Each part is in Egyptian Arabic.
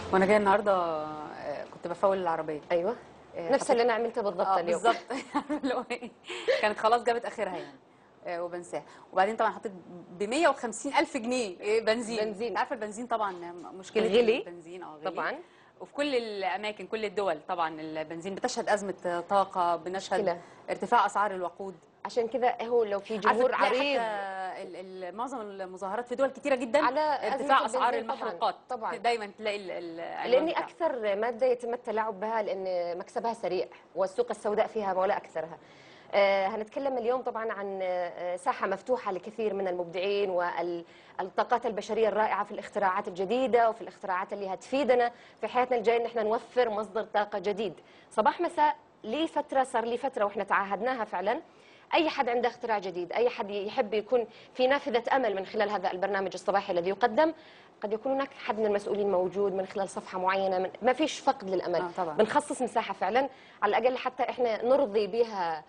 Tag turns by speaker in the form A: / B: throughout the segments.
A: وانا جايه النهارده آه، كنت بفول العربيه
B: ايوه
A: آه،
B: نفس
A: حطيت-
B: اللي انا عملته بالضبط
A: آه،
B: اليوم
A: بالظبط اللي هو إيه، كانت خلاص جابت اخرها يعني آه، وبنساها وبعدين طبعا حطيت ب 150 الف جنيه إيه، بنزين
B: بنزين.
A: انت عارفه البنزين طبعا مشكله
B: غلي.
A: البنزين اه غلي
B: طبعا
A: وفي كل الاماكن كل الدول طبعا البنزين بتشهد ازمه طاقه بنشهد
B: مشكلة.
A: ارتفاع اسعار الوقود
B: عشان كذا هو لو في
A: عارفة
B: جمهور
A: تلاقي
B: عريض
A: حتى ال- ال- معظم المظاهرات في دول كتيره جدا
B: على أزمة
A: ارتفاع اسعار
B: البنزين طبعاً،
A: المحروقات
B: طبعاً.
A: دايما تلاقي ال- ال- العنوان
B: لاني
A: بتاعه.
B: اكثر ماده يتم التلاعب بها لان مكسبها سريع والسوق السوداء فيها ولا اكثرها آه هنتكلم اليوم طبعا عن آه، ساحه مفتوحه لكثير من المبدعين والطاقات البشريه الرائعه في الاختراعات الجديده وفي الاختراعات اللي هتفيدنا في حياتنا الجايه ان احنا نوفر مصدر طاقه جديد صباح مساء لي فتره صار لي فتره واحنا تعاهدناها فعلا اي حد عنده اختراع جديد اي حد يحب يكون في نافذه امل من خلال هذا البرنامج الصباحي الذي يقدم قد يكون هناك حد من المسؤولين موجود من خلال صفحه معينه من ما فيش فقد للامل
A: آه، طبعاً.
B: بنخصص مساحه فعلا على الاقل حتى احنا نرضي بها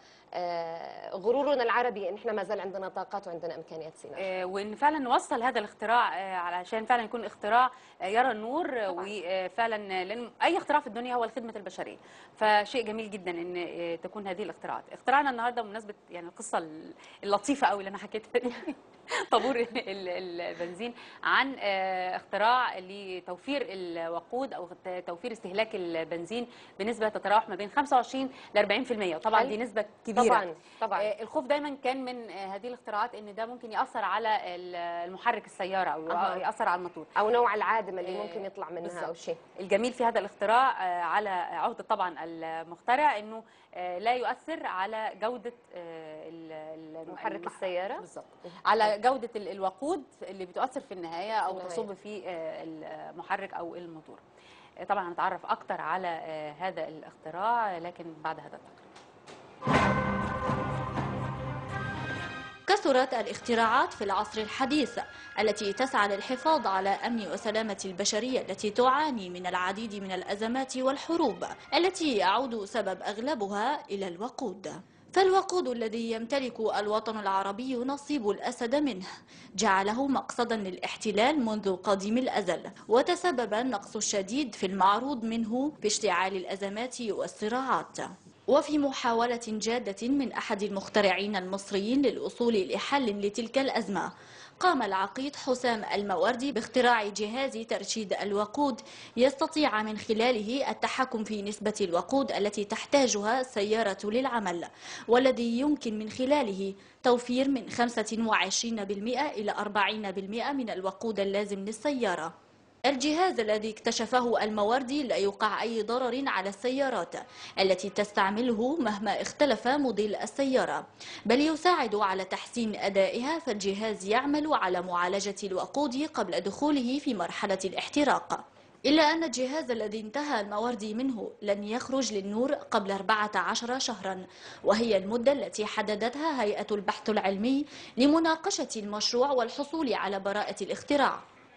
B: آه، غرورنا العربي ان احنا ما زال عندنا طاقات وعندنا امكانيات صناعه
A: آه، وان فعلا نوصل هذا الاختراع آه، علشان فعلا يكون اختراع آه، يرى النور آه، وفعلا لان اي اختراع في الدنيا هو لخدمه البشريه فشيء جميل جدا ان آه، تكون هذه الاختراعات اختراعنا النهارده بمناسبه يعني القصه اللطيفه قوي اللي انا حكيتها دي طابور ال- ال- البنزين عن آه، اختراع لتوفير الوقود او توفير استهلاك البنزين بنسبه تتراوح ما بين 25 ل 40% وطبعا
B: حلو.
A: دي نسبه كبيره
B: طبعا طبعا
A: آه، الخوف دايما كان من آه، هذه الاختراعات ان ده ممكن ياثر على ال- المحرك السياره او
B: أها.
A: ياثر على الموتور
B: او نوع العادم اللي
A: آه،
B: ممكن يطلع منها او
A: بالظبط.
B: شيء
A: الجميل في هذا الاختراع آه، على عهده طبعا المخترع انه آه، لا يؤثر على جوده آه، ال- ال-
B: محرك
A: المح-
B: السياره
A: بالظبط على جوده ال- الوقود اللي بتؤثر في النهايه او
B: النهاية.
A: تصب في آه، المحرك او الموتور آه، طبعا هنتعرف اكتر على آه، هذا الاختراع لكن بعد هذا التقرير
C: كثرت الاختراعات في العصر الحديث التي تسعى للحفاظ على امن وسلامه البشريه التي تعاني من العديد من الازمات والحروب التي يعود سبب اغلبها الى الوقود فالوقود الذي يمتلك الوطن العربي نصيب الاسد منه جعله مقصدا للاحتلال منذ قديم الازل وتسبب النقص الشديد في المعروض منه باشتعال الازمات والصراعات وفي محاولة جادة من أحد المخترعين المصريين للوصول لحل لتلك الأزمة قام العقيد حسام الموردي باختراع جهاز ترشيد الوقود يستطيع من خلاله التحكم في نسبة الوقود التي تحتاجها السيارة للعمل والذي يمكن من خلاله توفير من 25% إلى 40% من الوقود اللازم للسيارة الجهاز الذي اكتشفه الموردي لا يوقع أي ضرر على السيارات التي تستعمله مهما اختلف موديل السيارة بل يساعد على تحسين أدائها فالجهاز يعمل على معالجة الوقود قبل دخوله في مرحلة الاحتراق إلا أن الجهاز الذي انتهى الموردي منه لن يخرج للنور قبل 14 شهرا وهي المدة التي حددتها هيئة البحث العلمي لمناقشة المشروع والحصول على براءة الاختراع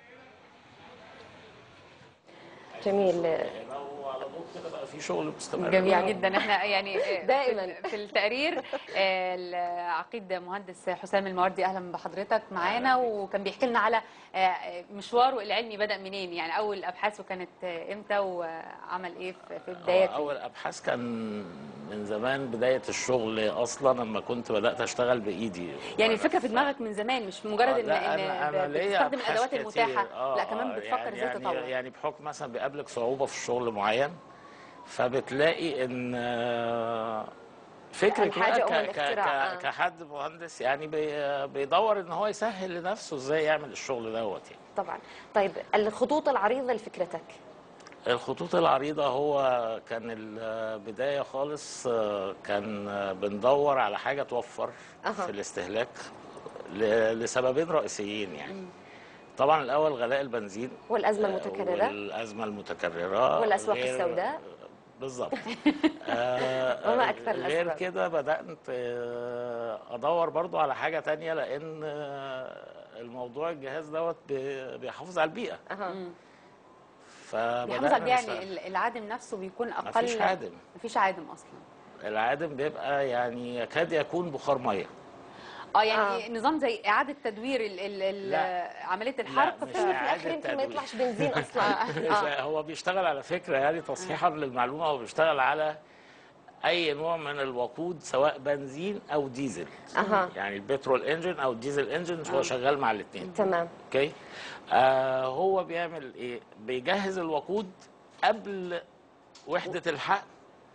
B: جميل
D: لو على ضوء كده بقى في شغل مستمر
A: جميل جدا احنا يعني آه،
B: دائماً.
A: في- في التقرير آه، العقيد مهندس حسام الموردي اهلا بحضرتك معانا وكان بيحكي لنا على آه، مشواره العلمي بدا منين يعني اول ابحاثه كانت آه، امتى وعمل ايه في في بدايته
D: اول ابحاث كان من زمان بدايه الشغل اصلا لما كنت بدات اشتغل بايدي
A: يعني الفكره في دماغك من زمان مش مجرد
D: آه،
A: ان
D: لا،
A: ان
D: أنا- أنا
A: ب-
D: ليا
A: بتستخدم
D: أبحاث
A: الادوات
D: كتير.
A: المتاحه
D: آه،
A: لا كمان
D: آه،
A: بتفكر
D: يعني
A: ازاي
D: يعني
A: تطور
D: يعني بحكم مثلا بيقابلك صعوبه في الشغل معين فبتلاقي ان آه، فكرك
B: الحاجة
D: بقى
B: أم
D: ك- ك-
B: الاختراع، آه.
D: ك- كحد مهندس يعني بي- بيدور ان هو يسهل لنفسه ازاي يعمل الشغل دوت يعني
B: طبعا طيب الخطوط العريضه لفكرتك
D: الخطوط العريضة هو كان البداية خالص آه، كان آه، بندور على حاجة توفر
B: أها.
D: في الاستهلاك ل- لسببين رئيسيين يعني طبعا الأول غلاء البنزين
B: والازمه
D: آه،
B: المتكرره
D: والأزمة المتكررة
B: والأسواق
D: غير-
B: السوداء.
D: بالظبط آه،
B: وما أكثر
D: غير
B: الأسباب.
D: كده بدأت آه، أدور برضو على حاجة تانية لأن آه، الموضوع الجهاز دوت بي- بيحافظ على البيئة
B: اها
D: فبدأنا
A: بيحافظ على البيئة
D: نشتغل.
A: يعني ال- العادم نفسه بيكون اقل
D: مفيش عادم.
A: مفيش عادم اصلا
D: العادم بيبقى يعني يكاد يكون بخار ميه
A: اه يعني نظام زي اعاده تدوير ال ال ال
D: لا.
A: عمليه الحرق
D: مش
A: ف-
B: في
D: إعادة
B: الاخير يمكن ما
D: تدوير.
B: يطلعش بنزين اصلا
D: هو بيشتغل على فكره يعني تصحيحا للمعلومه هو بيشتغل على اي نوع من الوقود سواء بنزين او ديزل
B: أها.
D: يعني البترول انجن او الديزل انجن هو شغال مع الاثنين
B: تمام
D: اوكي آه هو بيعمل ايه بيجهز الوقود قبل وحده الحقن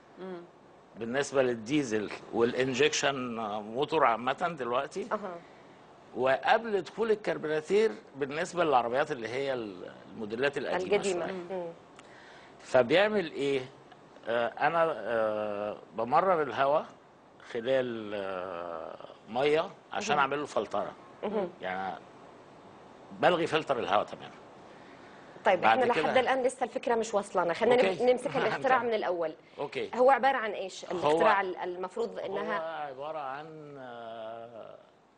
D: بالنسبه للديزل والانجكشن موتور عامه دلوقتي
B: اها
D: وقبل دخول الكربوراتير بالنسبه للعربيات اللي هي الموديلات القديمه
B: القديمه
D: شوية.
B: مم.
D: فبيعمل ايه آه انا آه بمرر الهواء خلال آه ميه عشان اعمل له فلتره يعني بلغي فلتر الهواء تماما
B: طيب
D: بعد
B: احنا
D: كده-
B: لحد الان لسه الفكره مش واصلانا خلينا
D: أوكي.
B: نم- نمسك الاختراع من الاول
D: اوكي
B: هو عباره عن ايش
D: هو-
B: الاختراع ال- المفروض
D: هو
B: انها
D: عباره عن آه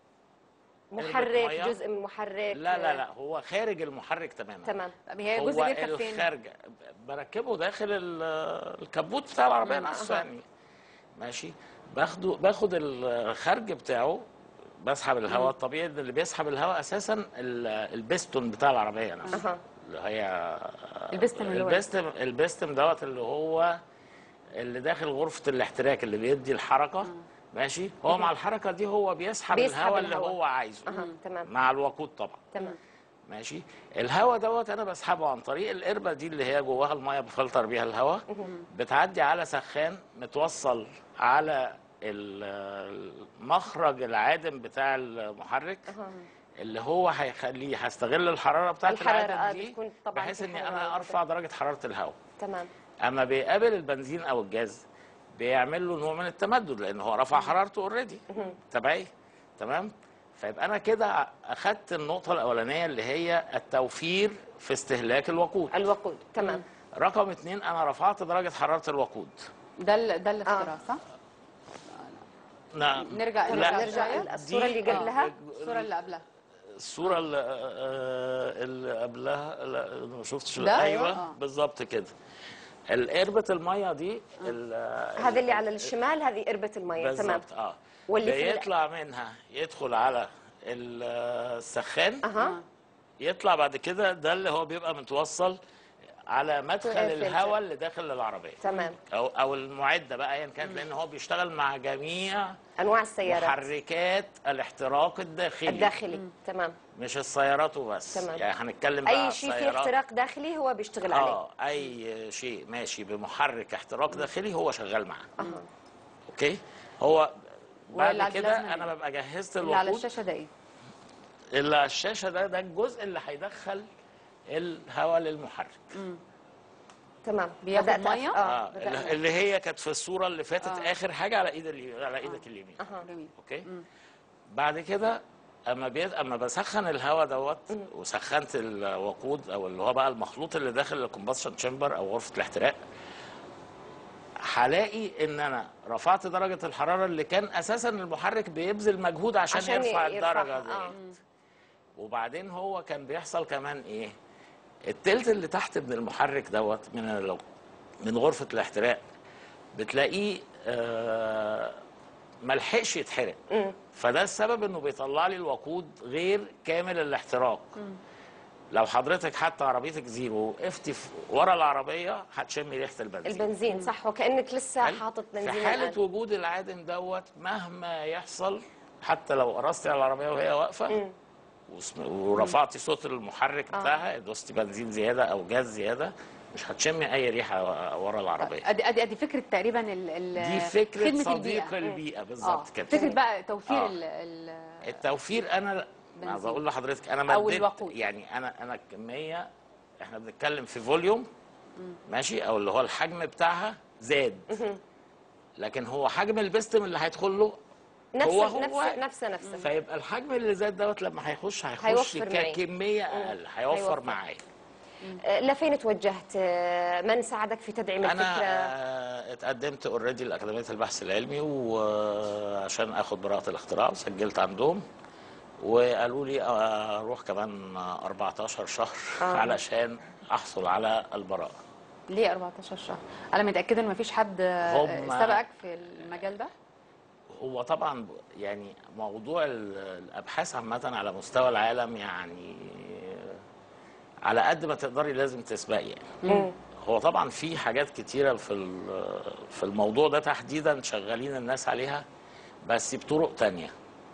B: محرك
D: مية.
B: جزء من محرك
D: لا لا لا هو خارج المحرك تماما
B: تمام
A: طب هي
D: هو
A: جزء بيركب فين؟
D: الخارج بركبه داخل ال- الكبوت بتاع العربيه نفسه يعني ماشي باخده باخد الخرج بتاعه بسحب الهواء الطبيعي ده اللي بيسحب الهواء اساسا ال- البستون بتاع العربيه نفسه
B: أها.
D: اللي هي
A: البستم اللي هو
D: البستم البستم دوت اللي هو اللي داخل غرفه الاحتراك اللي بيدي الحركه ماشي هو مع الحركه دي هو بيسحب,
B: بيسحب
D: الهواء اللي
B: الهواء.
D: هو عايزه
B: اها تمام
D: مع الوقود طبعا
B: تمام
D: ماشي الهواء دوت انا بسحبه عن طريق القربه دي اللي هي جواها الميه بفلتر بيها الهواء بتعدي على سخان متوصل على ال- المخرج العادم بتاع المحرك اللي هو هيخليه هيستغل الحراره بتاعت
B: الحرارة،
D: العادم
B: آه،
D: دي
B: بتكون طبعاً
D: بحيث
B: في
D: اني
B: حرارة
D: انا
B: كده.
D: ارفع درجه حراره الهواء
B: تمام
D: اما بيقابل البنزين او الجاز بيعمل له نوع من التمدد لان هو رفع حرارته اوريدي تبعي تمام فيبقى انا كده اخدت النقطه الاولانيه اللي هي التوفير في استهلاك الوقود
B: الوقود تمام
D: رقم اتنين انا رفعت درجه حراره الوقود
A: ده ال- ده الاختراع صح؟
D: نعم
A: نرجع
D: لا.
A: نرجع
B: نرجع
A: شوية.
B: الصوره اللي
D: دي-
B: قبلها
D: آه.
A: الصورة اللي قبلها
D: الصوره اللي, آه، اللي قبلها لا أنا ما شفتش
A: ده؟
D: ايوه
A: آه.
D: بالظبط كده القربة الميه دي ال-
B: هذا اللي على الشمال هذه قربة المية تمام
D: بالظبط اه
B: واللي في ال-
D: بيطلع منها يدخل على ال- السخان
B: اها
D: يطلع بعد كده ده اللي هو بيبقى متوصل على مدخل
B: فلتر.
D: الهواء اللي داخل العربيه
B: تمام
D: او او المعده بقى ايا كانت لان هو بيشتغل مع جميع
B: انواع السيارات
D: محركات الاحتراق الداخلي
B: الداخلي تمام
D: مش السيارات وبس
B: تمام.
D: يعني هنتكلم بقى
B: اي شيء فيه
D: السيارات.
B: احتراق داخلي هو بيشتغل عليه
D: اه اي شيء ماشي بمحرك احتراق داخلي هو شغال معاه
B: اها
D: اوكي هو
A: واللي
D: بعد
A: على
D: كده
A: البلازما
D: انا ببقى جهزت
A: اللي على
D: الوقود
A: الشاشة ده ايه؟
D: اللي على الشاشه ده ده الجزء اللي هيدخل الهواء للمحرك
B: تمام
A: بياخد
B: بدأت أف-
A: مية؟
B: اه
D: اه
B: بدأنا.
D: اللي هي كانت في الصوره اللي فاتت
A: آه.
D: اخر حاجه على ايد اليمين على ايدك اليمين
B: اها
A: جميل
D: اوكي بعد كده اما بيد... اما بسخن الهواء دوت وسخنت الوقود او اللي هو بقى المخلوط اللي داخل الكومبشن تشامبر او غرفه الاحتراق هلاقي ان انا رفعت درجه الحراره اللي كان اساسا المحرك بيبذل مجهود عشان,
B: عشان
D: يرفع
B: يرفعها،
D: الدرجه دي
B: آه.
D: وبعدين هو كان بيحصل كمان ايه التلت اللي تحت من المحرك دوت من ال- من غرفه الاحتراق بتلاقيه آه ملحقش يتحرق فده السبب انه بيطلع لي الوقود غير كامل الاحتراق لو حضرتك حتى عربيتك زيرو وقفتي في- ورا العربيه هتشمي ريحه البنزين
B: البنزين صح وكانك لسه
D: حلو؟
B: حاطط بنزين
D: في حاله
B: الآن.
D: وجود العادم دوت مهما يحصل حتى لو قرصتي على العربيه وهي واقفه وسم- ورفعتي صوت المحرك بتاعها دوستي بنزين زياده او جاز زياده مش هتشمي اي ريحه ورا العربيه
A: ادي ادي ادي فكره تقريبا ال ال
D: دي فكره
A: خدمة
D: صديق
A: البيئة.
D: البيئه
A: اه
D: بالظبط كده
A: فكره بقى توفير
D: آه.
A: ال ال
D: التوفير انا انا
A: بنزين.
D: بقول لحضرتك انا
A: أو
D: مديت
A: الوقود.
D: يعني انا انا الكميه احنا بنتكلم في فوليوم ماشي او اللي هو الحجم بتاعها زاد لكن هو حجم البستم اللي هيدخل له
B: نفس
D: هو هو
B: نفس نفس نفسه
D: فيبقى الحجم اللي زاد دوت لما هيخش هيخش
B: هيوفر معي.
D: ككميه اقل هيوفر
B: هيوفر.
D: معايا
B: آه، لفين توجهت آه، من ساعدك في تدعيم
D: انا
B: الفكره
D: آه، اتقدمت اوريدي لاكاديميه البحث العلمي وعشان اخد براءه الاختراع وسجلت عندهم وقالوا لي آه، اروح كمان 14 شهر
B: آه.
D: علشان احصل على البراءه
A: ليه 14 شهر انا متاكده ان مفيش حد
D: هم-
A: سبقك في المجال ده
D: هو طبعا يعني موضوع ال- الابحاث عامه على مستوى العالم يعني على قد ما تقدري لازم تسبقي يعني
B: مم.
D: هو طبعا في حاجات كتيره في ال- في الموضوع ده تحديدا شغالين الناس عليها بس بطرق تانية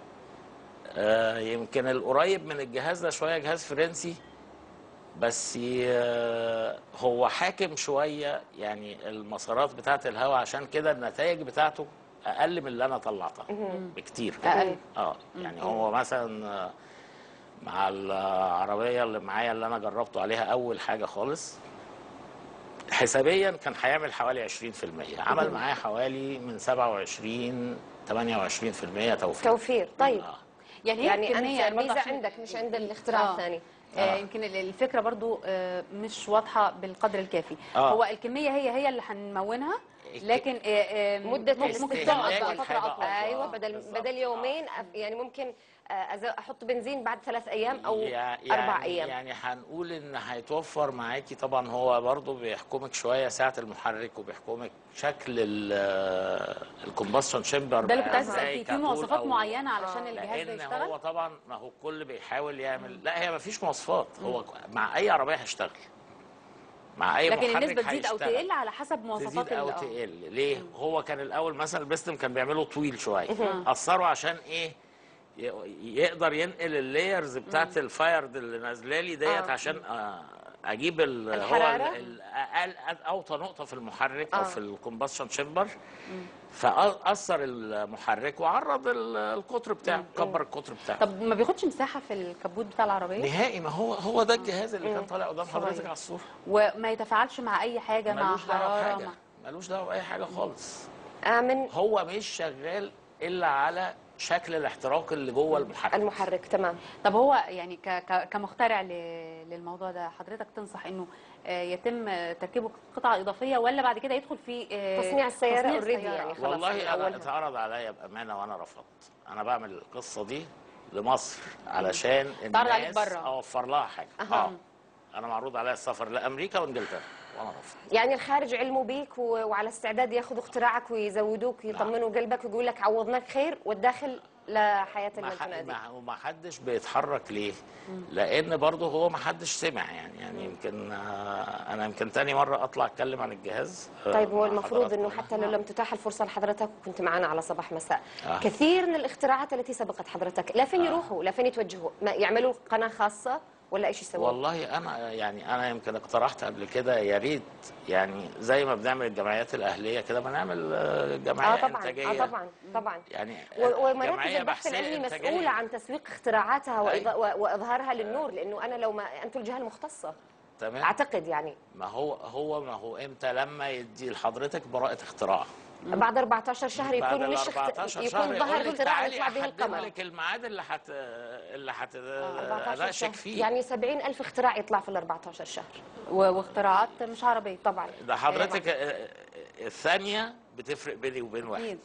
D: آه، يمكن القريب من الجهاز ده شويه جهاز فرنسي بس آه، هو حاكم شويه يعني المسارات بتاعه الهواء عشان كده النتائج بتاعته اقل من اللي انا طلعتها بكتير
A: أقل.
D: اه يعني هو مثلا آه، مع العربيه اللي معايا اللي انا جربته عليها اول حاجه خالص حسابيا كان هيعمل حوالي 20% عمل معايا حوالي من 27 28% توفيق
B: توفير طيب
D: آه.
A: يعني هي
B: يعني
A: الكمية
B: انت
A: برضه
B: الميزه
A: عشان-
B: عندك مش عند الاختراع
A: آه.
B: الثاني
A: آه. يمكن ال- الفكره برضو آه، مش واضحه بالقدر الكافي
D: آه.
A: هو الكميه هي هي اللي هنمونها لكن آه، آه،
B: مدة
A: ممكن ممكن
B: الاستهلاك
A: تقعد
D: الحاجة
A: فتره اطول
D: أطول.
B: ايوه
D: آه،
B: بدل
D: بالظبط.
B: بدل يومين أف- يعني ممكن آه، أز- احط بنزين بعد ثلاث ايام او
D: يع-
B: اربع
D: يعني
B: ايام
D: يعني هنقول ان هيتوفر معاكي طبعا هو برضو بيحكمك شويه سعه المحرك وبيحكمك شكل الكومبشن شامبر
A: ده اللي كنت عايز اسال فيه في مواصفات معينه علشان
B: آه.
A: الجهاز ده
D: لان
A: يشتغل
D: هو طبعا ما هو الكل بيحاول يعمل لا هي ما فيش مواصفات هو مع اي عربيه هيشتغل مع اي
A: لكن
D: محرك
A: النسبه تزيد او
D: هيشتغل.
A: تقل على حسب مواصفات
D: تزيد او
A: ال- آه.
D: تقل ليه هو كان الاول مثلا البستم كان بيعمله طويل شويه اثروا عشان ايه ي- يقدر ينقل اللايرز بتاعت الفايرد اللي نازله لي ديت
B: آه.
D: عشان آه، اجيب ال- هو
B: الحرارة؟
D: ال- ال- اقل اوطى نقطه في المحرك او
B: آه.
D: في الكومبشن شامبر فاثر المحرك وعرض ال- القطر بتاعه كبر القطر بتاعه
A: طب ما بياخدش مساحه في الكبوت بتاع العربيه
D: نهائي ما هو هو ده الجهاز اللي كان طالع قدام حضرتك
B: صغير.
D: على الصوره
A: وما يتفاعلش مع اي حاجه مع
D: ملوش دعوه
A: حراره
D: بحاجه
A: مع...
D: ملوش دعوه باي حاجه خالص
B: امن
D: هو مش شغال الا على شكل الاحتراق اللي جوه المحرك
B: المحرك تمام
A: طب هو يعني ك... ك... كمخترع ل... للموضوع ده حضرتك تنصح انه آه، يتم آه، تركيبه قطعه اضافيه ولا بعد كده يدخل في آه،
B: تصنيع السيارة
A: تصنيع
B: already
A: السيارة؟
B: يعني. خلاص من
D: والله انا
B: أولها.
D: اتعرض عليا بامانه وانا رفضت انا بعمل القصه دي لمصر علشان
A: اتعرض عليك
D: الناس
A: برا.
D: اوفر لها حاجه
B: أها.
D: اه انا معروض عليا السفر لامريكا وانجلترا وانا رفضت
B: يعني الخارج علموا بيك و... وعلى استعداد ياخذوا اختراعك ويزودوك ويطمنوا قلبك ويقول لك عوضناك خير والداخل لحياه
D: ما ح-
B: المتنازل
D: ما- وما حدش بيتحرك ليه؟ لان برضه هو ما حدش سمع يعني يعني يمكن آه، انا يمكن تاني مره اطلع اتكلم عن الجهاز آه،
B: طيب هو
D: مع
B: المفروض
D: حضراتكم
B: انه
D: هنا.
B: حتى لو لم تتاح الفرصه لحضرتك وكنت معنا على صباح مساء
D: آه.
B: كثير من الاختراعات التي سبقت حضرتك لا فين يروحوا لا فين يتوجهوا ما يعملوا قناه خاصه ولا ايش يسووا
D: والله انا يعني انا يمكن اقترحت قبل كده يا ريت يعني زي ما بنعمل الجمعيات الاهليه كده ما نعمل آه، جمعيه
B: اه طبعا
D: انتاجيه
B: اه طبعا طبعا
D: يعني
B: و- ومراكز
D: جمعية
B: البحث
D: بحثية
B: العلمي
D: إنتاجية.
B: مسؤولة عن تسويق اختراعاتها وإظ-
D: أيوة.
B: و- وإظهارها للنور لأنه أنا لو ما أنتم الجهة المختصة
D: تمام
B: أعتقد يعني
D: ما هو هو ما هو امتى لما يدي لحضرتك براءه اختراع
B: بعد 14 شهر
D: بعد
B: يكون
D: ال
B: مش اخت...
D: 14 شهر
B: يكون ظهر
D: يقول لك
B: اختراع
D: تعالي
B: يطلع به
D: أحدد
B: القمر
D: لك الميعاد اللي حت اللي حت
B: 14 شهر
D: اناقشك فيه
B: يعني 70 ألف اختراع يطلع في ال 14 شهر
A: و- واختراعات مش عربيه
B: طبعا
D: ده حضرتك آه، الثانيه بتفرق بيني وبين واحد
A: اكيد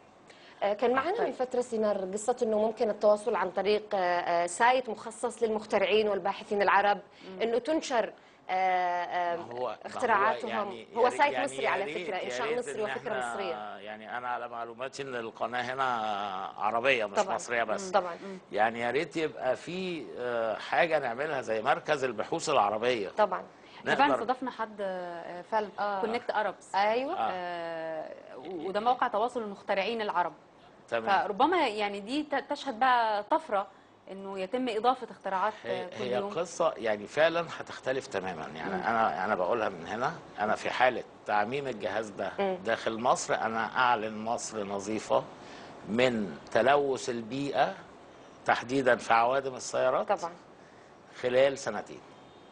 A: اه
B: آه، كان معنا من فترة سينار قصة أنه ممكن التواصل عن طريق آه، آه، سايت مخصص للمخترعين والباحثين العرب أنه تنشر آه، آه،
D: ما هو- ما هو
B: اختراعاتهم
D: يعني
B: هو
D: يا
B: سايت
D: ريت-
B: مصري
D: يا
B: على
D: ريت-
B: فكرة
D: يا
B: إنشاء
D: ريت
B: مصري
D: إن
B: وفكرة
D: إحنا-
B: مصرية
D: يعني انا على معلوماتي ان القناه هنا عربيه مش
B: طبعاً.
D: مصريه بس
B: طبعا
D: يعني يا ريت يبقى في آه، حاجه نعملها زي مركز البحوث العربيه
B: طبعا
A: احنا فعلا
D: نقدر
A: استضفنا حد آه، فعلا
B: آه.
A: كونكت اربس
B: أيوة
A: آه، وده موقع تواصل المخترعين العرب
D: تمام
A: فربما يعني دي ت- تشهد بقى طفره انه يتم اضافه اختراعات آه،
D: هي
A: كل
D: هي
A: يوم
D: قصه يعني فعلا هتختلف تماما يعني انا انا بقولها من هنا انا في حاله تعميم الجهاز ده داخل مصر انا اعلن مصر نظيفه من تلوث البيئه تحديدا في عوادم السيارات
B: طبعا
D: خلال سنتين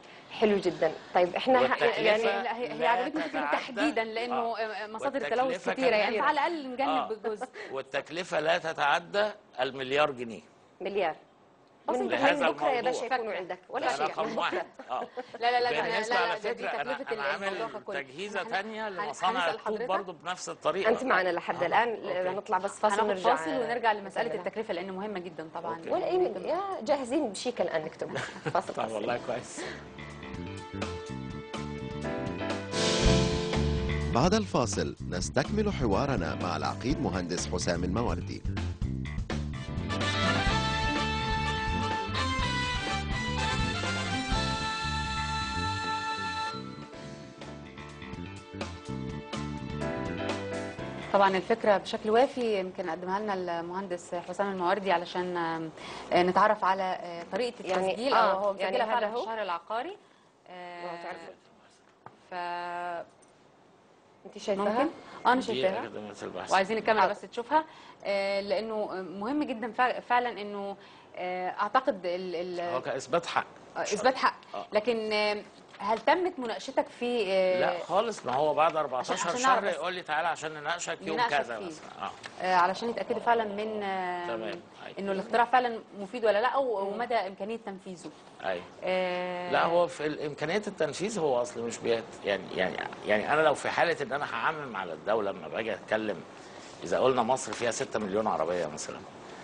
B: حلو جدا طيب احنا ح-
D: والتكلفة
B: يعني
A: لا هي, هي
D: لا
A: عجبتني فكره
D: تتعدى.
A: تحديدا لانه
D: آه.
A: آه، مصادر
D: والتكلفة
A: التلوث كتيره يعني
D: كمان.
A: فعلى الاقل نجنب
D: آه.
A: جزء
D: والتكلفه لا تتعدى المليار جنيه
B: مليار
A: بسيطة.
B: من
D: لهذا
B: من بكره يا
D: الموضوع.
B: باشا يكونوا عندك ولا
D: ده
B: شيء
D: رقم
B: من
D: واحد
B: بكره
D: اه
A: لا لا لا ده أنا-
D: بالنسبه
A: لا
D: على
A: لا ده دي
D: فكره انا
A: تكلفه
D: انا عامل
A: الموضوع ككل
D: تجهيزه
A: هن-
D: ثانيه
A: هن-
D: لمصانع
A: هنسأل
D: الطوب
A: حضرتك؟
D: برضه بنفس الطريقه
B: انت معنا لحد
D: آه.
B: الان
D: أوكي.
B: هنطلع بس فاصل
A: هناخد
B: ونرجع
A: فاصل ونرجع لمساله
B: نكملها.
A: التكلفه لانه مهمه جدا طبعا
D: أوكي.
B: ولا اي يا جاهزين بشيك الان نكتب فاصل
D: طب
B: فاصل
D: والله كويس
E: بعد الفاصل نستكمل حوارنا مع العقيد مهندس حسام الموردي
A: طبعا الفكره بشكل وافي يمكن قدمها لنا المهندس حسام المواردي علشان آه، نتعرف على آه، طريقه
B: يعني-
A: التسجيل
B: آه،
A: او هو
B: يعني
A: مسجلها
B: هذا
A: فعلا في
B: هو؟
A: الشهر العقاري
B: ما هو تعرف.
A: ف
B: انت شايفاها
A: ممكن اه انا
D: دي
A: شايفاها
D: أكاديمية البحث
A: وعايزين الكاميرا
B: حاضر.
A: بس تشوفها آه، لانه مهم جدا فع- فعلا انه آه، اعتقد ال- ال-
D: هو كاثبات حق
A: آه، اثبات حق
D: آه.
A: لكن آه، هل تمت مناقشتك في آه،
D: لا خالص ما هو بعد 14
A: عشان- عشان نعرف
D: شهر
A: بس.
D: يقول لي تعالى عشان نناقشك يوم
A: نناقشك
D: كذا
A: فيه.
D: مثلا اه
A: آه، علشان يتاكدوا فعلا من آه،
D: تمام. أيوة.
A: انه الاختراع فعلا مفيد ولا لا و- ومدى امكانيه تنفيذه
D: ايوه
A: آه،
D: لا هو في امكانيه التنفيذ هو اصل مش بيت يعني يعني يعني انا لو في حاله ان انا هعمم على الدوله لما باجي اتكلم اذا قلنا مصر فيها 6 مليون عربيه مثلا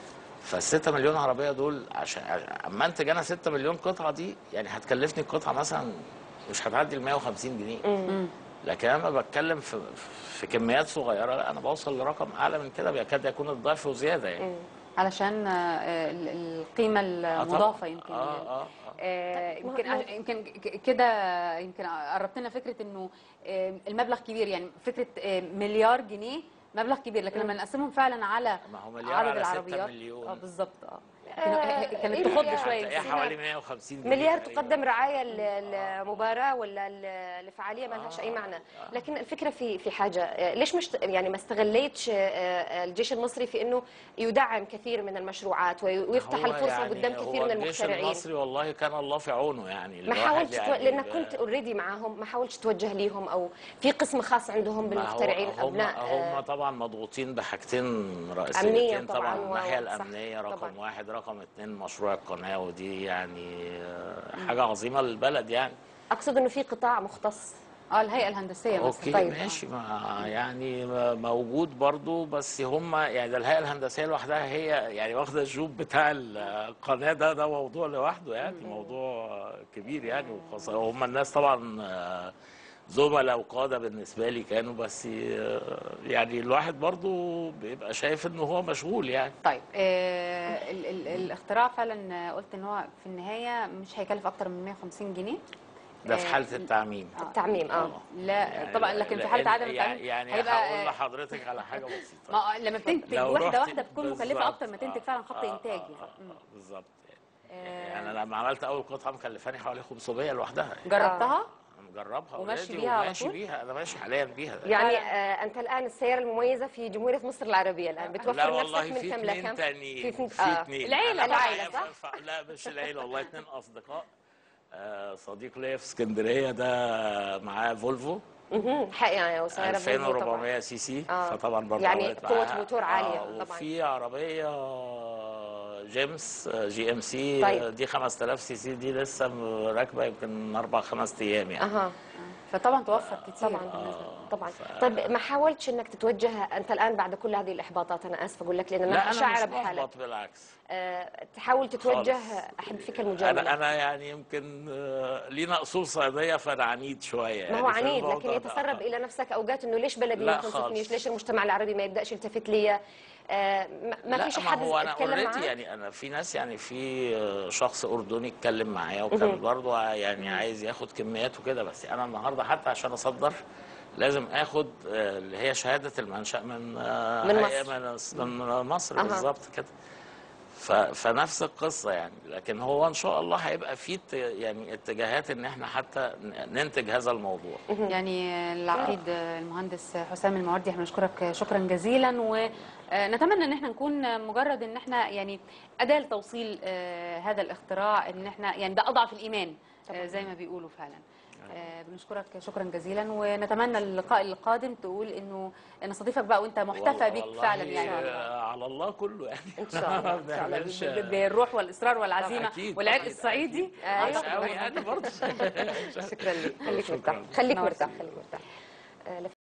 D: فال 6 مليون عربيه دول عشان اما انتج انا 6 مليون قطعه دي يعني هتكلفني القطعه مثلا مش هتعدي ال 150 جنيه لكن انا لما بتكلم في في كميات صغيره لا انا بوصل لرقم اعلى من كده بيكاد يكون الضعف وزياده يعني
A: علشان آه، ال- القيمه
D: آه طبعاً.
A: المضافه يمكن
D: اه اه اه
A: آه،
B: طب ما-
A: يمكن
B: ما-
A: عش- يمكن ك- كده يمكن قربت لنا فكره انه آه، المبلغ كبير يعني فكره آه، مليار جنيه مبلغ كبير لكن لما نقسمهم فعلا على
D: ما هو مليار
A: عدد
D: على 6
A: العربيات
D: مليون.
A: اه بالظبط اه
B: آه،
A: كانت- كانت
B: إيه
A: تخض
B: مليار؟
A: شويه
D: هتلاقيها
A: يمكن.
D: حوالي 150 جنيه
B: مليار
D: تقريباً.
B: تقدم رعايه ل- للمباراه ولا ل- لفعاليه ما لهاش اي معنى لكن الفكره في في حاجه آه، ليش مش يعني ما استغليتش آه، آه، الجيش المصري في انه يدعم كثير من المشروعات وي- ويفتح
D: هو
B: الفرصه
D: يعني
B: قدام
D: هو
B: كثير من
D: الجيش
B: المخترعين
D: المصري والله كان الله في عونه يعني
B: ما
D: الواحد
B: حاولتش تو...
D: يعني
B: لانك
D: ب-
B: كنت اوريدي معاهم ما حاولتش توجه ليهم او في قسم خاص عندهم
D: ما هو
B: بالمخترعين
D: هم
B: ابناء
D: هم
B: آه،
D: طبعا مضغوطين بحاجتين
B: أمنية
D: رئيسيتين
B: طبعاً،
D: طبعا
B: و-
D: الناحيه
B: صح،
D: الامنيه رقم
B: طبعاً.
D: واحد رقم اثنين مشروع القناه ودي يعني آه، حاجه عظيمه للبلد يعني
B: اقصد انه في قطاع مختص
A: اه الهيئه الهندسيه مثلا
D: اوكي
B: طيب.
D: ماشي ما يعني موجود برضو بس هم يعني ده الهيئه الهندسيه لوحدها هي يعني واخده الجوب بتاع القناه ده ده موضوع لوحده يعني موضوع كبير يعني وخاصه هم الناس طبعا آه، زملاء وقاده بالنسبه لي كانوا بس آه، يعني الواحد برضو بيبقى شايف ان هو مشغول يعني
A: طيب آه ال ال الاختراع فعلا آه، قلت ان هو في النهايه مش هيكلف اكتر من 150 جنيه
D: ده في
A: آه،
D: حاله التعميم
B: التعميم اه
A: لا
D: يعني
A: طبعا لكن في حاله عدم
D: يعني
A: التعميم
D: يعني
A: هيبقى
D: هقول
A: آه،
D: لحضرتك على حاجه بسيطه
A: ما لما بتنتج
D: لو
A: واحده
D: رحت-
A: واحده بتكون مكلفه
D: بالظبط.
A: اكتر ما تنتج فعلا خط
D: آه،
A: انتاج
D: آه،
A: يعني
D: آه،
A: مم.
D: آه، بالظبط
A: آه،
D: يعني انا لما عملت اول قطعه مكلفاني حوالي 500 لوحدها يعني.
A: جربتها
D: انا مجربها
A: وماشي
D: already
A: بيها على
D: وماشي
A: طول؟
D: بيها انا ماشي حاليا بيها
B: يعني آه انت الان السياره المميزه في جمهوريه مصر العربيه الان
D: لا
B: بتوفر
D: والله
B: نفسك من
D: في
B: كم
D: اثنين
B: لكم
D: تانيين
B: في
D: في
B: اثنين- آه.
D: اثنين
A: العيلة
D: أنا
A: بقى.
B: العيلة،
D: معايا
B: صح؟
D: ف- لا مش العيله والله اثنين اصدقاء آه، صديق ليا في اسكندريه ده معاه فولفو
B: مهم. حقيقة وسياره فولفو طبعاً.
D: 2400 سي سي
B: آه.
D: فطبعا برضه
B: يعني
D: عملت
B: قوة
D: معاها.
B: موتور عالية
D: آه،
B: طبعاً.
D: وفي عربيه جيمس آه، جي ام سي
B: طيب.
D: آه، دي 5000 سي سي دي لسه راكبه يمكن اربع خمس ايام يعني
B: اها
A: فطبعا توفر كتير
B: طبعا
A: بالنسبة.
B: طبعا طيب ما حاولتش انك تتوجه انت الان بعد كل هذه الاحباطات انا اسفه اقول لك لان
D: لا
B: انا
D: انا
B: شاعره
D: مش
B: بحالك
D: محبط بالعكس
B: آه، تحاول تتوجه
D: خالص.
B: احب فيك المجامله
D: انا انا يعني يمكن آه، لينا اصول صعيديه فانا عنيد شويه
B: ما هو
D: يعني في
B: عنيد لكن
D: الموضوع ده.
B: يتسرب الى نفسك اوقات انه ليش بلدي
D: لا
B: ما تنصفنيش
D: خالص.
B: ليش المجتمع العربي ما يبداش يلتفت لي آه، ما- ما
D: لا
B: فيش
D: ما
B: حد
D: هو انا
B: اتكلم
D: اوريدي
B: معاه
D: يعني انا في ناس يعني في آه، شخص اردني اتكلم معايا وكان برضه يعني عايز ياخد كميات وكده بس انا النهارده حتى عشان اصدر لازم اخد آه، اللي هي شهاده المنشا من آه،
B: من
D: هيئة
B: مصر.
D: من من مصر
B: أها.
D: بالظبط كده ف- فنفس القصه يعني لكن هو ان شاء الله هيبقى في ات- يعني اتجاهات ان احنا حتى ن- ننتج هذا الموضوع
A: يعني العقيد المهندس حسام المواردي احنا بنشكرك شكرا جزيلا ونتمنى ان احنا نكون مجرد ان احنا يعني اداه لتوصيل آه، هذا الاختراع ان احنا يعني ده اضعف الايمان آه، زي ما بيقولوا فعلا آه، بنشكرك شكرا جزيلا ونتمنى اللقاء القادم تقول انه نستضيفك بقى وانت محتفى
D: والله-
A: بيك
D: والله
A: فعلا يعني
D: آه، على الله كله يعني
B: إن شاء الله،
D: ما
B: إن شاء الله.
D: بنعملش-
A: ب- بالروح والاصرار والعزيمه
D: أكيد،
A: والعرق
D: أكيد،
A: الصعيدي
D: أكيد.
A: آه،
D: مش
A: أعتقد
D: قوي
A: إنه-
D: يعني برضه
B: شكرا لك خليك
D: شكراً.
B: مرتاح خليك
A: نور.
B: مرتاح خليك مرتاح آه،